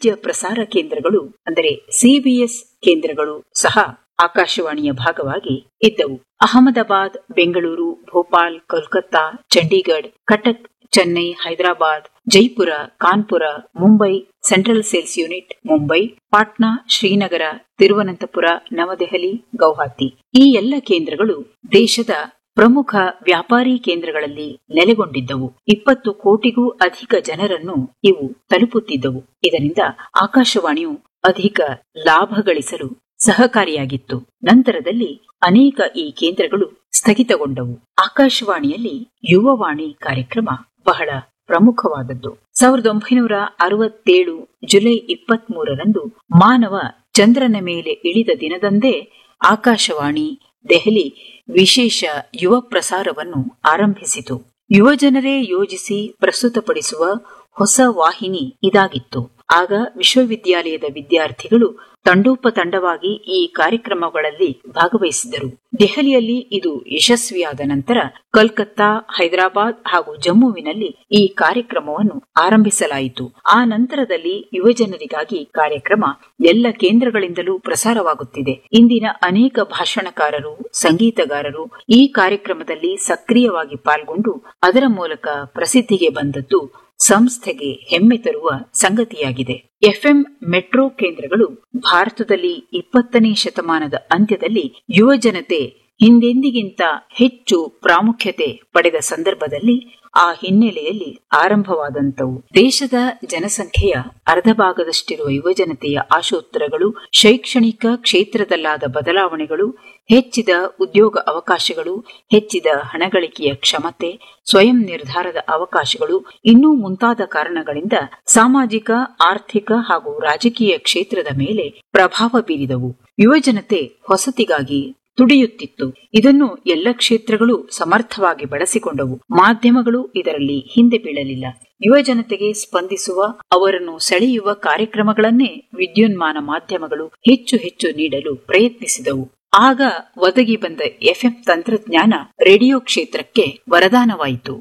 ರಾಜ್ಯ ಪ್ರಸಾರ ಕೇಂದ್ರಗಳು ಅಂದರೆ ಸಿಬಿಎಸ್ ಕೇಂದ್ರಗಳು ಸಹ ಆಕಾಶವಾಣಿಯ ಭಾಗವಾಗಿ ಇದ್ದವು Ahmedabad Bengaluru Bhopal Kolkata Chandigarh Cuttack Chennai Hyderabad Jaipur Kanpur Mumbai central sales unit Mumbai Patna Srinagar Thiruvananthapuram Navadehali Guwahati ಈ ಎಲ್ಲ ಕೇಂದ್ರಗಳು ದೇಶದ ಪ್ರಮುಖ ವ್ಯಾಪಾರಿ ಕೇಂದ್ರಗಳಲ್ಲಿ ನೆಲೆಗೊಂಡಿದ್ದವು ಇಪ್ಪತ್ತು ಕೋಟಿಗೂ ಅಧಿಕ ಜನರನ್ನು ಇವು ತಲುಪುತ್ತಿದ್ದವು ಇದರಿಂದ ಆಕಾಶವಾಣಿಯು ಅಧಿಕ ಲಾಭ ಗಳಿಸಲು ಸಹಕಾರಿಯಾಗಿತ್ತು ನಂತರದಲ್ಲಿ ಅನೇಕ ಈ ಕೇಂದ್ರಗಳು ಸ್ಥಗಿತಗೊಂಡವು ಆಕಾಶವಾಣಿಯಲ್ಲಿ ಯುವವಾಣಿ ಕಾರ್ಯಕ್ರಮ ಬಹಳ ಪ್ರಮುಖವಾದದ್ದು ಸಾವಿರದ ಒಂಬೈನೂರ ಅರವತ್ತೇಳು ಜುಲೈ ಇಪ್ಪತ್ತ್ ಮೂರರಂದು ಮಾನವ ಚಂದ್ರನ ಮೇಲೆ ಇಳಿದ ದಿನದಂದೇ ಆಕಾಶವಾಣಿ ದೆಹಲಿ ವಿಶೇಷ ಯುವ ಪ್ರಸಾರವನ್ನು ಆರಂಭಿಸಿತು ಯುವಜನರೇ ಯೋಜಿಸಿ ಪ್ರಸ್ತುತಪಡಿಸುವ ಹೊಸ ವಾಹಿನಿ ಇದಾಗಿತ್ತು ಆಗ ವಿಶ್ವವಿದ್ಯಾಲಯದ ವಿದ್ಯಾರ್ಥಿಗಳು ತಂಡೋಪತಂಡವಾಗಿ ಈ ಕಾರ್ಯಕ್ರಮಗಳಲ್ಲಿ ಭಾಗವಹಿಸಿದ್ದರು ದೆಹಲಿಯಲ್ಲಿ ಇದು ಯಶಸ್ವಿಯಾದ ನಂತರ ಕಲ್ಕತ್ತಾ ಹೈದರಾಬಾದ್ ಹಾಗೂ ಜಮ್ಮುವಿನಲ್ಲಿ ಈ ಕಾರ್ಯಕ್ರಮವನ್ನು ಆರಂಭಿಸಲಾಯಿತು ಆ ನಂತರದಲ್ಲಿ ಯುವಜನರಿಗಾಗಿ ಕಾರ್ಯಕ್ರಮ ಎಲ್ಲ ಕೇಂದ್ರಗಳಿಂದಲೂ ಪ್ರಸಾರವಾಗುತ್ತಿದೆ ಇಂದಿನ ಅನೇಕ ಭಾಷಣಕಾರರು ಸಂಗೀತಗಾರರು ಈ ಕಾರ್ಯಕ್ರಮದಲ್ಲಿ ಸಕ್ರಿಯವಾಗಿ ಪಾಲ್ಗೊಂಡು ಅದರ ಮೂಲಕ ಪ್ರಸಿದ್ಧಿಗೆ ಬಂದದ್ದು ಸಂಸ್ಥೆಗೆ ಹೆಮ್ಮೆ ತರುವ ಸಂಗತಿಯಾಗಿದೆ ಎಫ್ಎಂ ಮೆಟ್ರೋ ಕೇಂದ್ರಗಳು ಭಾರತದಲ್ಲಿ ಇಪ್ಪತ್ತನೇ ಶತಮಾನದ ಅಂತ್ಯದಲ್ಲಿ ಯುವಜನತೆ ಹಿಂದೆಂದಿಗಿಂತ ಹೆಚ್ಚು ಪ್ರಾಮುಖ್ಯತೆ ಪಡೆದ ಸಂದರ್ಭದಲ್ಲಿ ಆ ಹಿನ್ನೆಲೆಯಲ್ಲಿ ಆರಂಭವಾದಂತವು ದೇಶದ ಜನಸಂಖ್ಯೆಯ ಅರ್ಧ ಭಾಗದಷ್ಟಿರುವ ಯುವಜನತೆಯ ಆಶೋತ್ತರಗಳು ಶೈಕ್ಷಣಿಕ ಕ್ಷೇತ್ರದಲ್ಲಾದ ಬದಲಾವಣೆಗಳು ಹೆಚ್ಚಿದ ಉದ್ಯೋಗ ಅವಕಾಶಗಳು ಹೆಚ್ಚಿದ ಹಣಗಳಿಕೆಯ ಕ್ಷಮತೆ ಸ್ವಯಂ ನಿರ್ಧಾರದ ಅವಕಾಶಗಳು ಇನ್ನೂ ಮುಂತಾದ ಕಾರಣಗಳಿಂದ ಸಾಮಾಜಿಕ ಆರ್ಥಿಕ ಹಾಗೂ ರಾಜಕೀಯ ಕ್ಷೇತ್ರದ ಮೇಲೆ ಪ್ರಭಾವ ಬೀರಿದವು ಯುವಜನತೆ ಹೊಸತಿಗಾಗಿ ತುಡಿಯುತ್ತಿತ್ತು ಇದನ್ನು ಎಲ್ಲ ಕ್ಷೇತ್ರಗಳು ಸಮರ್ಥವಾಗಿ ಬಳಸಿಕೊಂಡವು ಮಾಧ್ಯಮಗಳು ಇದರಲ್ಲಿ ಹಿಂದೆ ಬೀಳಲಿಲ್ಲ ಯುವಜನತೆಗೆ ಸ್ಪಂದಿಸುವ ಅವರನ್ನು ಸೆಳೆಯುವ ಕಾರ್ಯಕ್ರಮಗಳನ್ನೇ ವಿದ್ಯುನ್ಮಾನ ಮಾಧ್ಯಮಗಳು ಹೆಚ್ಚು ಹೆಚ್ಚು ನೀಡಲು ಪ್ರಯತ್ನಿಸಿದವು ಆಗ ಒದಗಿ ಬಂದ ಎಫ್ಎಂ ತಂತ್ರಜ್ಞಾನ ರೇಡಿಯೋ ಕ್ಷೇತ್ರಕ್ಕೆ ವರದಾನವಾಯಿತು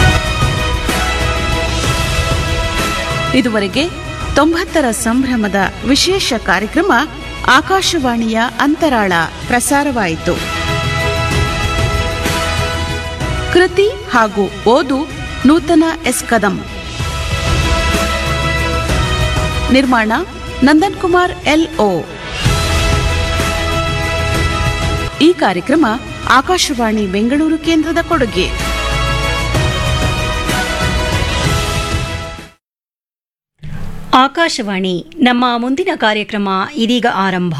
ಇದುವರೆಗೆ ತೊಂಬತ್ತರ ಸಂಭ್ರಮದ ವಿಶೇಷ ಕಾರ್ಯಕ್ರಮ ಆಕಾಶವಾಣಿಯ ಅಂತರಾಳ ಪ್ರಸಾರವಾಯಿತು ಕೃತಿ ಹಾಗೂ ಓದು ನೂತನ ಎಸ್ ಕದಂ ನಿರ್ಮಾಣ ನಂದನ್ ಕುಮಾರ್ ಎಲ್ಒ ಈ ಕಾರ್ಯಕ್ರಮ ಆಕಾಶವಾಣಿ ಬೆಂಗಳೂರು ಕೇಂದ್ರದ ಕೊಡುಗೆ ಆಕಾಶವಾಣಿ ನಮ್ಮ ಮುಂದಿನ ಕಾರ್ಯಕ್ರಮ ಇದೀಗ ಆರಂಭ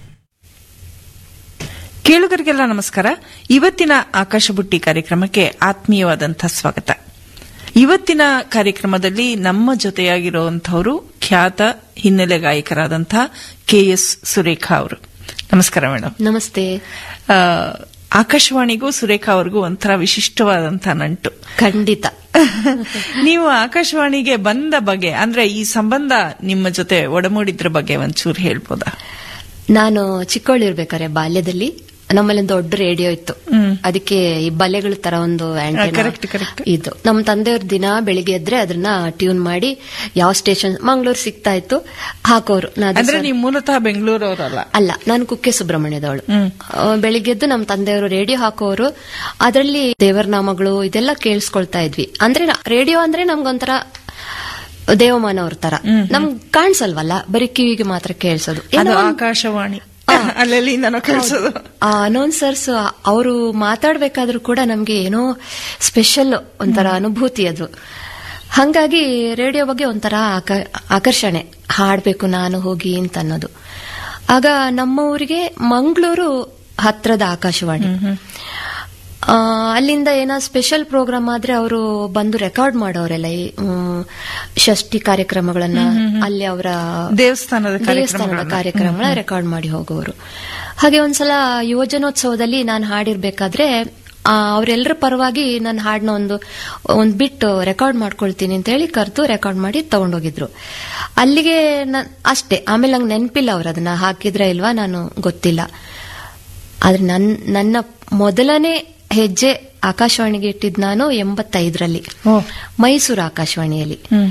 ಕೇಳುಗರಿಗೆಲ್ಲ ನಮಸ್ಕಾರ ಇವತ್ತಿನ ಆಕಾಶ ಬುಟ್ಟಿ ಕಾರ್ಯಕ್ರಮಕ್ಕೆ ಆತ್ಮೀಯವಾದಂಥ ಸ್ವಾಗತ ಇವತ್ತಿನ ಕಾರ್ಯಕ್ರಮದಲ್ಲಿ ನಮ್ಮ ಜೊತೆಯಾಗಿರುವಂತಹವರು ಖ್ಯಾತ ಹಿನ್ನೆಲೆ ಗಾಯಕರಾದಂತಹ ಕೆ ಎಸ್ ಸುರೇಖಾ ಅವರು ನಮಸ್ಕಾರ ಮೇಡಮ್ ನಮಸ್ತೆ ಆ, ಆಕಾಶವಾಣಿಗೂ ಸುರೇಖಾ ಅವ್ರಿಗೂ ಒಂಥರ ವಿಶಿಷ್ಟವಾದಂತಹ ನಂಟು ಖಂಡಿತ ನೀವು ಆಕಾಶವಾಣಿಗೆ ಬಂದ ಬಗ್ಗೆ ಅಂದ್ರೆ ಈ ಸಂಬಂಧ ನಿಮ್ಮ ಜೊತೆ ಒಡಮೂಡಿದ್ರ ಬಗ್ಗೆ ಒಂಚೂರು ಹೇಳ್ಬೋದಾ ನಾನು ಚಿಕ್ಕವಳಿರ್ಬೇಕಾರೆ ಬಾಲ್ಯದಲ್ಲಿ ನಮ್ಮಲ್ಲಿ ಒಂದು ದೊಡ್ಡ ರೇಡಿಯೋ ಇತ್ತು ಅದಕ್ಕೆ ಈ ಬಲೆಗಳ ತರ ಒಂದು antenna correct, correct. ಇತ್ತು ನಮ್ಮ ತಂದೆಯವ್ರ ದಿನ ಬೆಳಿಗ್ಗೆ ಎದ್ರೆ ಅದನ್ನ ಟ್ಯೂನ್ ಮಾಡಿ ಯಾವ ಸ್ಟೇಷನ್ ಮಂಗಳೂರು ಸಿಗ್ತಾ ಇತ್ತು ಹಾಕೋರು ನಾ ಅದು ಅಂದ್ರೆ ಸರ್- ನೀವು ಮೂಲತಃ ಬೆಂಗಳೂರವರಲ್ಲ ಅಲ್ಲ ನಾನು ಕುಕ್ಕೆ ಸುಬ್ರಹ್ಮಣ್ಯದವಳು ಆ, ಬೆಳಿಗ್ಗೆದ್ದು ನಮ್ಮ ತಂದೆಯವರು ರೇಡಿಯೋ ಹಾಕೋರು ಅದರಲ್ಲಿ ದೇವರ ನಾಮಗಳು ಇದೆಲ್ಲ ಕೇಳಿಸ್ಕೊಳ್ತಾ ಇದ್ವಿ ಅಂದ್ರೆ ರೇಡಿಯೋ ಅಂದ್ರೆ ನಮ್ಗೊಂಥರ ದೇವಮಾನವ್ರ ತರ ನಮ್ಗ್ ಕಾಣಿಸಲ್ವಲ್ಲ ಬರೀ ಕಿವಿಗೆ ಮಾತ್ರ ಕೇಳಿಸೋದು ಅದು ಆಕಾಶವಾಣಿ ಅಲ್ಲೆಲ್ಲಿ ನಾನು ಕಳ್ಸೋದು ಆ ಅನೌನ್ಸರ್ಸ್ ಅವರು ಮಾತಾಡ್ಬೇಕಾದ್ರೂ ಕೂಡ ನಮ್ಗೆ ಏನೋ ಸ್ಪೆಷಲ್ ಒಂಥರ ಅನುಭೂತಿ ಅದು ಹಂಗಾಗಿ ರೇಡಿಯೋ ಬಗ್ಗೆ ಒಂಥರ ಆಕ- ಆಕರ್ಷಣೆ ಹಾಡ್ಬೇಕು ನಾನು ಹೋಗಿ ಅಂತ ಅನ್ನೋದು ಆಗ ನಮ್ಮ ಊರಿಗೆ ಮಂಗಳೂರು ಹತ್ರದ ಆಕಾಶವಾಣಿ ಆ, ಅಲ್ಲಿಂದ ಏನೋ ಸ್ಪೆಷಲ್ ಪ್ರೋಗ್ರಾಮ್ ಆದ್ರೆ ಅವರು ಬಂದು ರೆಕಾರ್ಡ್ ಮಾಡೋರೆಲ್ಲ ಈ ಮ್, ಷಷ್ಠಿ ಕಾರ್ಯಕ್ರಮಗಳನ್ನ ಅಲ್ಲಿ ಅವರ ದೇವಸ್ಥಾನದ ದೇವಸ್ಥಾನದ ಕಾರ್ಯಕ್ರಮಗಳ ರೆಕಾರ್ಡ್ ಮಾಡಿ ಹೋಗೋರು ಹಾಗೆ ಒಂದ್ಸಲ ಯುವಜನೋತ್ಸವದಲ್ಲಿ ನಾನು ಹಾಡಿರ್ಬೇಕಾದ್ರೆ ಆ, ಅವರೆಲ್ಲರ ಪರವಾಗಿ ನನ್ನ ಹಾಡನ್ನ ಒಂದು ಒಂದ್ ಬಿಟ್ಟು ರೆಕಾರ್ಡ್ ಮಾಡ್ಕೊಳ್ತೀನಿ ಅಂತ ಹೇಳಿ ಕರೆದು ರೆಕಾರ್ಡ್ ಮಾಡಿ ತಗೊಂಡೋಗಿದ್ರು ಅಲ್ಲಿಗೆ ನಾನ್- ಅಷ್ಟೇ ಆಮೇಲೆ ನಂಗೆ ನೆನಪಿಲ್ಲ ಅವ್ರು ಅದನ್ನ ಹಾಕಿದ್ರ ಇಲ್ವಾ ನಾನು ಗೊತ್ತಿಲ್ಲ ಆದ್ರೆ ನನ್ ನನ್ನ ಮೊದಲನೇ ಹೆಜ್ಜೆ ಆಕಾಶವಾಣಿಗೆ ಇಟ್ಟಿದ್ ನಾನು ಎಂಬತ್ತೈದರಲ್ಲಿ ಮೈಸೂರು ಆಕಾಶವಾಣಿಯಲ್ಲಿ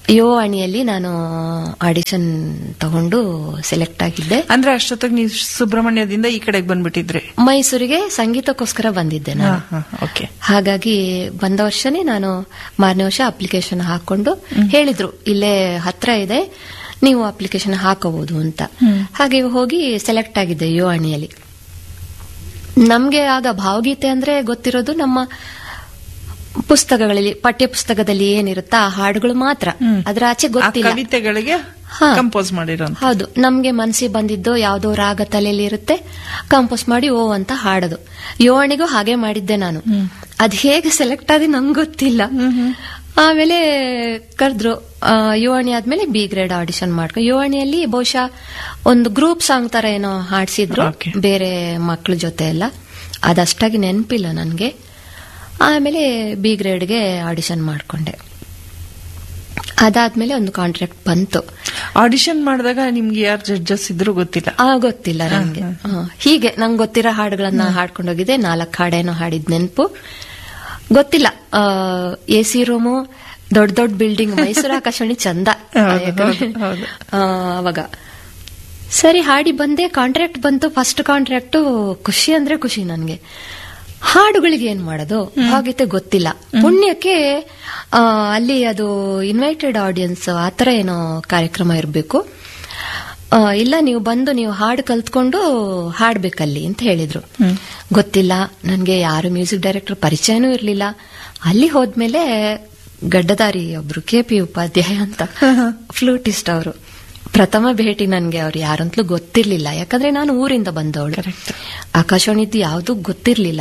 ಯೋ ಅಣಿಯಲ್ಲಿ ನಾನು ಆಡಿಷನ್ ತಗೊಂಡು ಸೆಲೆಕ್ಟ್ ಆಗಿದ್ದೆ ಅಂದ್ರೆ ಅಷ್ಟೊತ್ತಿಗೆ ನೀವು ಸುಬ್ರಹ್ಮಣ್ಯದಿಂದ ಈ ಕಡೆಗೆ ಬಂದ್ಬಿಟ್ಟಿದ್ರಿ ಮೈಸೂರಿಗೆ ಸಂಗೀತಕ್ಕೋಸ್ಕರ ಬಂದಿದ್ದೆ ನಾನು ಓಕೆ ಹಾಗಾಗಿ ಬಂದ ವರ್ಷನೇ ನಾನು ಮಾರನೇ ವರ್ಷ ಅಪ್ಲಿಕೇಶನ್ ಹಾಕೊಂಡು ಹೇಳಿದ್ರು ಇಲ್ಲೇ ಹತ್ರ ಇದೆ ನೀವು ಅಪ್ಲಿಕೇಶನ್ ಹಾಕಬಹುದು ಅಂತ ಹಾಗೆ ಹೋಗಿ ಸೆಲೆಕ್ಟ್ ಆಗಿದ್ದೆ ಯೋ ಅಣಿಯಲ್ಲಿ ನಮ್ಗೆ ಆಗ ಭಾವಗೀತೆ ಅಂದ್ರೆ ಗೊತ್ತಿರೋದು ನಮ್ಮ ಪುಸ್ತಕಗಳಲ್ಲಿ ಪಠ್ಯ ಪುಸ್ತಕದಲ್ಲಿ ಏನಿರುತ್ತಾ ಆ ಹಾಡುಗಳು ಮಾತ್ರ ಅದ್ರ ಆಚೆ ಆ ಗೊತ್ತಿಲ್ಲ ಕವಿತೆಗಳಿಗೆ ಹಾ. ಕಂಪೋಸ್ ಮಾಡಿರೋ ಹೌದು ನಮ್ಗೆ ಮನಸ್ಸಿಗೆ ಬಂದಿದ್ದು ಯಾವ್ದೋ ರಾಗ ತಲೆಯಲ್ಲಿ ಇರುತ್ತೆ ಕಂಪೋಸ್ ಮಾಡಿ ಓ ಅಂತ ಹಾಡೋದು ಯೋವಣಿಗೂ ಹಾಗೆ ಮಾಡಿದ್ದೆ ನಾನು ಅದ್ ಹೇಗೆ ಸೆಲೆಕ್ಟ್ ಆಗಿ ನಂಗೆ ಗೊತ್ತಿಲ್ಲ ಆಮೇಲೆ ಕರೆದ್ರು ಯೋವಣಿ ಆದ್ಮೇಲೆ ಬಿ ಗ್ರೇಡ್ ಆಡಿಷನ್ ಮಾಡ್ಕೊಂಡು ಯೋವಣಿಯಲ್ಲಿ ಬಹುಶಃ ಒಂದು ಗ್ರೂಪ್ ಸಾಂಗ್ ತರ ಏನೋ ಹಾಡ್ಸಿದ್ರು Okay. ಬೇರೆ ಮಕ್ಳ ಜೊತೆ ಎಲ್ಲ ಅದಷ್ಟಾಗಿ ನೆನಪಿಲ್ಲ ನನ್ಗೆ ಆಮೇಲೆ ಬಿ ಗ್ರೇಡ್ಗೆ ಆಡಿಷನ್ ಮಾಡ್ಕೊಂಡೆ ಅದಾದ್ಮೇಲೆ ಒಂದು ಕಾಂಟ್ರಾಕ್ಟ್ ಬಂತು ಆಡಿಷನ್ ಮಾಡಿದಾಗ ನಿಮ್ಗೆ ಯಾರು ಜಡ್ಜಸ್ ಇದ್ರು ಗೊತ್ತಿಲ್ಲ ಆ ಗೊತ್ತಿಲ್ಲ ನಂಗೆ ಹ. ಹೀಗೆ ನಂಗೆ ಗೊತ್ತಿರೋ ಹಾಡುಗಳನ್ನ ಹಾಡ್ಕೊಂಡೋಗಿದ್ದೆ ನಾಲ್ಕು ಹಾಡೇನೋ ಹಾಡಿದ್ ನೆನಪು ಗೊತ್ತಿಲ್ಲ ಎ ಸಿ ರೂಮು ದೊಡ್ಡ ದೊಡ್ಡ ಬಿಲ್ಡಿಂಗ್ ಮೈಸೂರು ಆಕಾಶವಾಣಿ ಚಂದ ಹೌದು, ಯಾಕಂದ್ರೆ, ಹೌದು. ಆ, ಅವಾಗ ಸರಿ ಹಾಡಿ ಬಂದೆ ಕಾಂಟ್ರಾಕ್ಟ್ ಬಂತು ಫಸ್ಟ್ ಕಾಂಟ್ರಾಕ್ಟ್ ಖುಷಿ ಅಂದ್ರೆ ಖುಷಿ ನನ್ಗೆ ಹಾಡುಗಳಿಗೆ ಏನ್ ಮಾಡೋದು ಭಾಗೀತೆ ಗೊತ್ತಿಲ್ಲ ಪುಣ್ಯಕ್ಕೆ ಆ, ಅಲ್ಲಿ ಅದು ಇನ್ವೈಟೆಡ್ ಆಡಿಯನ್ಸ್ ಆತರ ಏನೋ ಕಾರ್ಯಕ್ರಮ ಇರಬೇಕು ಇಲ್ಲ ನೀವು ಬಂದು ನೀವು ಹಾಡು ಕಲ್ತ್ಕೊಂಡು ಹಾಡ್ಬೇಕಲ್ಲಿ ಅಂತ ಹೇಳಿದ್ರು ಗೊತ್ತಿಲ್ಲ ನನ್ಗೆ ಯಾರು ಮ್ಯೂಸಿಕ್ ಡೈರೆಕ್ಟರ್ ಪರಿಚಯನೂ ಇರಲಿಲ್ಲ ಅಲ್ಲಿ ಹೋದ್ಮೇಲೆ ಗಡ್ಡದಾರಿ ಒಬ್ರು ಕೆ ಪಿ ಉಪಾಧ್ಯಾಯ ಅಂತ ಫ್ಲೂಟಿಸ್ಟ್ ಅವರು ಪ್ರಥಮ ಭೇಟಿ ನನ್ಗೆ ಅವ್ರು ಯಾರಂತಲೂ ಗೊತ್ತಿರ್ಲಿಲ್ಲ ಯಾಕಂದ್ರೆ ನಾನು ಊರಿಂದ ಬಂದವಳು ಆಕಾಶವಾಣಿದ್ದು ಯಾವುದು ಗೊತ್ತಿರ್ಲಿಲ್ಲ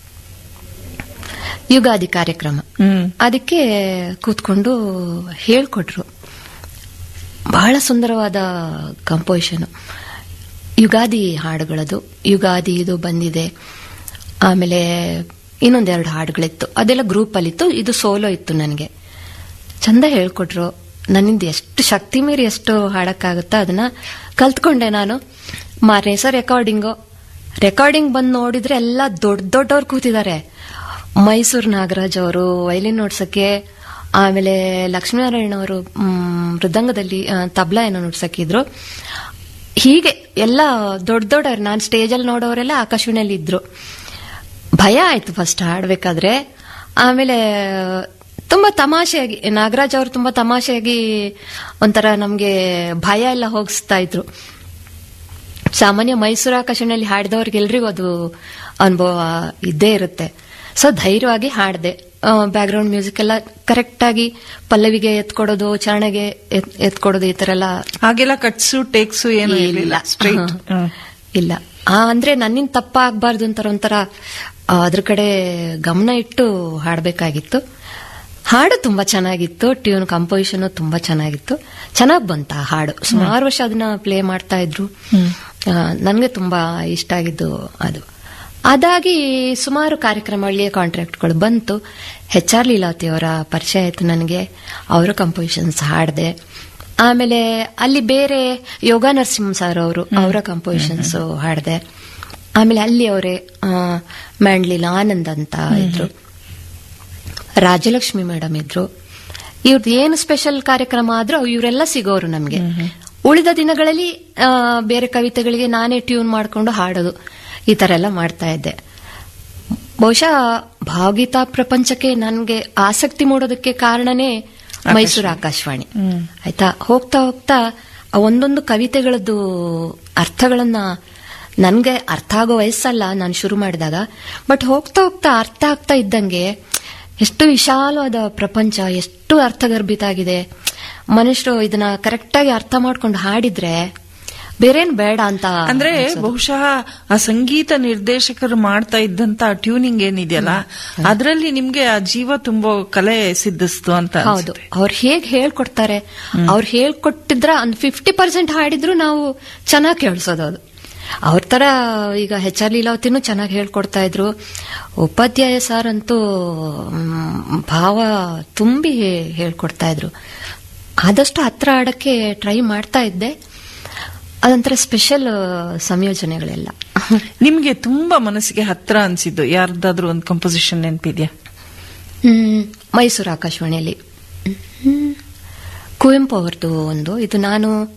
ಯುಗಾದಿ ಕಾರ್ಯಕ್ರಮ ಹ್ಮ್ ಅದಕ್ಕೆ ಕೂತ್ಕೊಂಡು ಹೇಳ್ಕೊಟ್ರು ಬಹಳ ಸುಂದರವಾದ ಕಂಪೋಸಿಷನ್ ಯುಗಾದಿ ಹಾಡುಗಳದು ಯುಗಾದಿ ಇದು ಬಂದಿದೆ ಆಮೇಲೆ ಇನ್ನೊಂದೆರಡು ಹಾಡುಗಳಿತ್ತು ಅದೆಲ್ಲ ಗ್ರೂಪ್ ಅಲ್ಲಿತ್ತು ಇದು ಸೋಲೋ ಇತ್ತು ನನಗೆ ಚಂದ ಹೇಳ್ಕೊಟ್ರು ನನ್ನಿಂದ ಎಷ್ಟು ಶಕ್ತಿ ಮೀರಿ ಎಷ್ಟು ಹಾಡಕ್ಕಾಗುತ್ತೋ ಅದನ್ನ ಕಲ್ತ್ಕೊಂಡೆ ನಾನು ಮಾರನೇ ಸಹ ರೆಕಾರ್ಡಿಂಗು ರೆಕಾರ್ಡಿಂಗ್ ಬಂದು ನೋಡಿದ್ರೆ ಎಲ್ಲ ದೊಡ್ಡ ದೊಡ್ಡವ್ರು ಕೂತಿದ್ದಾರೆ ಮೈಸೂರು ನಾಗರಾಜ್ ಅವರು ವೈಲಿನ್ ನೋಡ್ಸಕ್ಕೆ ಆಮೇಲೆ ಲಕ್ಷ್ಮೀನಾರಾಯಣ ಅವರು ಮ್, ಮೃದಂಗದಲ್ಲಿ ಆ, ತಬ್ಲಾ ಏನೋ ನುಡ್ಸಕ್ಕಿದ್ರು ಹೀಗೆ ಎಲ್ಲ ದೊಡ್ಡ ದೊಡ್ಡವ್ರು ನಾನು ಸ್ಟೇಜಲ್ಲಿ ನೋಡೋರೆಲ್ಲ ಆಕಾಶವಾಣಿಯಲ್ಲಿ ಇದ್ರು ಭಯ ಆಯ್ತು ಫಸ್ಟ್ ಹಾಡ್ಬೇಕಾದ್ರೆ ಆಮೇಲೆ ತುಂಬಾ ತಮಾಷೆಯಾಗಿ ನಾಗರಾಜ್ ಅವರು ತುಂಬಾ ತಮಾಷೆಯಾಗಿ ಒಂಥರ ನಮ್ಗೆ ಭಯ ಎಲ್ಲ ಹೋಗಿಸ್ತಾ ಇದ್ರು ಸಾಮಾನ್ಯ ಮೈಸೂರು ಆಕಾಶವಾಣಿಯಲ್ಲಿ ಹಾಡಿದವ್ರಿಗೆಲ್ರಿಗೂ ಅದು ಅನುಭವ ಇದ್ದೇ ಇರುತ್ತೆ ಸೊ ಧೈರ್ಯವಾಗಿ ಹಾಡಿದೆ ಬ್ಯಾಕ್ಗ್ರೌಂಡ್ ಮ್ಯೂಸಿಕ್ ಎಲ್ಲ ಕರೆಕ್ಟ್ ಆಗಿ ಪಲ್ಲವಿಗೆ ಎತ್ಕೊಡೋದು ಚರಣಗೆ ಎತ್- ಎತ್ಕೊಡೋದು ಈ ತರ ಎಲ್ಲ ಹಾಗೆಲ್ಲ ಕಟ್ಸು ಟೇಕ್ಸು ಏನು ಇರಲಿಲ್ಲ ಸ್ಟ್ರೈಟ್ ಹ. ಇಲ್ಲ ಆ ಅಂದ್ರೆ ನನ್ನಿಂದ ತಪ್ಪ ಆಗ್ಬಾರ್ದು ಅಂತಾರ ಒಂಥರ ಆ, ಅದ್ರ ಕಡೆ ಗಮನ ಇಟ್ಟು ಹಾಡ್ಬೇಕಾಗಿತ್ತು ಹಾಡು ತುಂಬಾ ಚೆನ್ನಾಗಿತ್ತು ಟ್ಯೂನ್ ಕಂಪೋಸಿಷನ್ ತುಂಬಾ ಚೆನ್ನಾಗಿತ್ತು ಚೆನ್ನಾಗ್ ಬಂತ ಆ ಹಾಡು ಸುಮಾರು ವರ್ಷ ಅದನ್ನ ಪ್ಲೇ ಮಾಡ್ತಾ ಇದ್ರು ಆ, ನನ್ಗೆ ತುಂಬಾ ಇಷ್ಟ ಆಗಿದ್ದು ಅದು ಅದಾಗಿ ಸುಮಾರು ಕಾರ್ಯಕ್ರಮಗಳಿಗೆ ಕಾಂಟ್ರಾಕ್ಟ್ಗಳು ಬಂತು ಹೆಚ್ ಆರ್ ಲೀಲಾವತಿ ಅವರ ಪರಿಚಯ ಆಯ್ತು ನನಗೆ ಅವರ ಕಂಪೋಸಿಷನ್ಸ್ ಹಾಡಿದೆ ಆಮೇಲೆ ಅಲ್ಲಿ ಬೇರೆ ಯೋಗ ನರಸಿಂಹ ಸರ್ ಅವರು ಅವರ ಕಂಪೋಸಿಷನ್ಸ್ ಹಾಡಿದೆ ಆಮೇಲೆ ಅಲ್ಲಿ ಅವರೇ ಮ್ಯಾಂಡ್ಲಿಲ ಆನಂದ್ ಅಂತ ಇದ್ರು ರಾಜಲಕ್ಷ್ಮಿ ಮೇಡಮ್ ಇದ್ರು ಇವ್ರದ್ದು ಏನು ಸ್ಪೆಷಲ್ ಕಾರ್ಯಕ್ರಮ ಆದ್ರೂ ಇವರೆಲ್ಲ ಸಿಗೋರು ನಮ್ಗೆ ಉಳಿದ ದಿನಗಳಲ್ಲಿ ಆ, ಬೇರೆ ಕವಿತೆಗಳಿಗೆ ನಾನೇ ಟ್ಯೂನ್ ಮಾಡ್ಕೊಂಡು ಹಾಡೋದು ಈ ತರ ಎಲ್ಲ ಮಾಡ್ತಾ ಇದ್ದೆ ಬಹುಶಃ ಭಾವಗೀತಾ ಪ್ರಪಂಚಕ್ಕೆ ನನ್ಗೆ ಆಸಕ್ತಿ ಮೂಡೋದಕ್ಕೆ ಕಾರಣನೇ ಮೈಸೂರು ಆಕಾಶವಾಣಿ ಆಯ್ತಾ ಹೋಗ್ತಾ ಹೋಗ್ತಾ ಆ ಒಂದೊಂದು ಕವಿತೆಗಳದ್ದು ಅರ್ಥಗಳನ್ನ ನನ್ಗೆ ಅರ್ಥ ಆಗೋ ವಯಸ್ಸಲ್ಲ ನಾನು ಶುರು ಮಾಡಿದಾಗ ಬಟ್ ಹೋಗ್ತಾ ಹೋಗ್ತಾ ಅರ್ಥ ಆಗ್ತಾ ಇದ್ದಂಗೆ ಎಷ್ಟು ವಿಶಾಲವಾದ ಪ್ರಪಂಚ ಎಷ್ಟು ಅರ್ಥಗರ್ಭಿತ ಆಗಿದೆ ಮನುಷ್ಯರು ಇದನ್ನ ಕರೆಕ್ಟಾಗಿ ಅರ್ಥ ಮಾಡ್ಕೊಂಡು ಹಾಡಿದ್ರೆ ಬೇರೇನ್ ಬೇಡ ಅಂತ ಅಂದ್ರೆ ಅನ್ಸೋದು. ಬಹುಶಃ ಆ ಸಂಗೀತ ನಿರ್ದೇಶಕರು ಮಾಡ್ತಾ ಇದ್ದಂತ ಟ್ಯೂನಿಂಗ್ ಏನಿದೆಯಲ್ಲ ಅದರಲ್ಲಿ ನಿಮ್ಗೆ ಆ ಜೀವ ತುಂಬೋ ಕಲೆ ಸಿದ್ಧಿಸ್ತು ಅಂತ ಹೌದು ಅನ್ಸುತ್ತೆ. ಅವ್ರು ಹೇಗ್ ಹೇಳ್ಕೊಡ್ತಾರೆ ಅವ್ರು ಹೇಳ್ಕೊಟ್ಟಿದ್ರ ಒಂದ್ ಫಿಫ್ಟಿ ಪರ್ಸೆಂಟ್ ಹಾಡಿದ್ರು ನಾವು ಚೆನ್ನಾಗಿ ಕೇಳಿಸೋದು ಅದು ಅವ್ರ ತರ ಈಗ ಹೆಚ್ ಆರ್ ಲೀಲಾವತಿನೂ ಚೆನ್ನಾಗಿ ಹೇಳ್ಕೊಡ್ತಾ ಇದ್ರು ಉಪಾಧ್ಯಾಯ ಸರ್ ಅಂತೂ ಮ್, ಭಾವ ತುಂಬಿ ಹೇಳ್ಕೊಡ್ತಾ ಇದ್ರು ಆದಷ್ಟು ಹತ್ರ ಆಡಕ್ಕೆ ಟ್ರೈ ಮಾಡ್ತಾ ಇದ್ದೆ ಅದೊಂಥರ ಸ್ಪೆಷಲ್ ಸಂಯೋಜನೆಗಳೆಲ್ಲ ನಿಮ್ಗೆ ತುಂಬಾ ಮನಸ್ಸಿಗೆ ಹತ್ರ ಅನ್ಸಿದ್ದು ಯಾರ್ದಾದ್ರೂ ಒಂದು ಕಂಪೋಸಿಷನ್ ನೆನಪಿದ್ಯಾ ಹ್ಮ್, ಮೈಸೂರು ಆಕಾಶವಾಣಿಯಲ್ಲಿ ಹ್ಮ್. ಕುವೆಂಪು ಅವ್ರದ್ದು ಒಂದು ಇದು ನಾನು